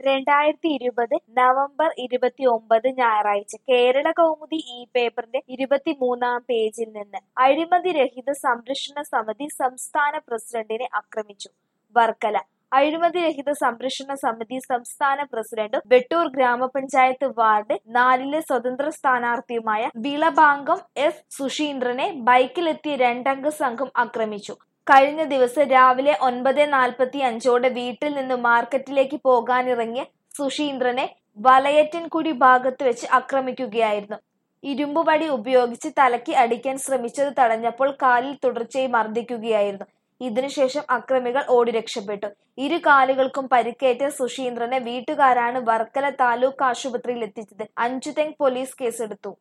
രണ്ടായിരത്തി ഇരുപത് നവംബർ ഇരുപത്തി ഒമ്പത് ഞായറാഴ്ച കേരള കൗമുദി ഈ പേപ്പറിന്റെ ഇരുപത്തിമൂന്നാം പേജിൽ നിന്ന് അഴിമതി രഹിത സംരക്ഷണ സമിതി സംസ്ഥാന പ്രസിഡന്റിനെ ആക്രമിച്ചു വർക്കല അഴിമതി രഹിത സംരക്ഷണ സമിതി സംസ്ഥാന പ്രസിഡന്റും വെട്ടൂർ ഗ്രാമപഞ്ചായത്ത് വാർഡ് നാലിലെ സ്വതന്ത്ര സ്ഥാനാർത്ഥിയുമായ വിളബാങ്കം എസ് സുശീന്ദ്രനെ ബൈക്കിലെത്തിയ രണ്ടംഗ സംഘം ആക്രമിച്ചു കഴിഞ്ഞ ദിവസം രാവിലെ ഒൻപത് നാൽപ്പത്തി അഞ്ചോടെ വീട്ടിൽ നിന്ന് മാർക്കറ്റിലേക്ക് പോകാനിറങ്ങിയ സുശീന്ദ്രനെ വലയറ്റൻകുടി ഭാഗത്ത് വെച്ച് ആക്രമിക്കുകയായിരുന്നു ഇരുമ്പുവടി ഉപയോഗിച്ച് തലയ്ക്ക് അടിക്കാൻ ശ്രമിച്ചത് തടഞ്ഞപ്പോൾ കാലിൽ തുടർച്ചയായി മർദ്ദിക്കുകയായിരുന്നു ഇതിനുശേഷം അക്രമികൾ ഓടി രക്ഷപ്പെട്ടു ഇരു കാലുകൾക്കും പരിക്കേറ്റ സുശീന്ദ്രനെ വീട്ടുകാരാണ് വർക്കല താലൂക്ക് ആശുപത്രിയിൽ എത്തിച്ചത് അഞ്ചുതെങ് പോലീസ് കേസെടുത്തു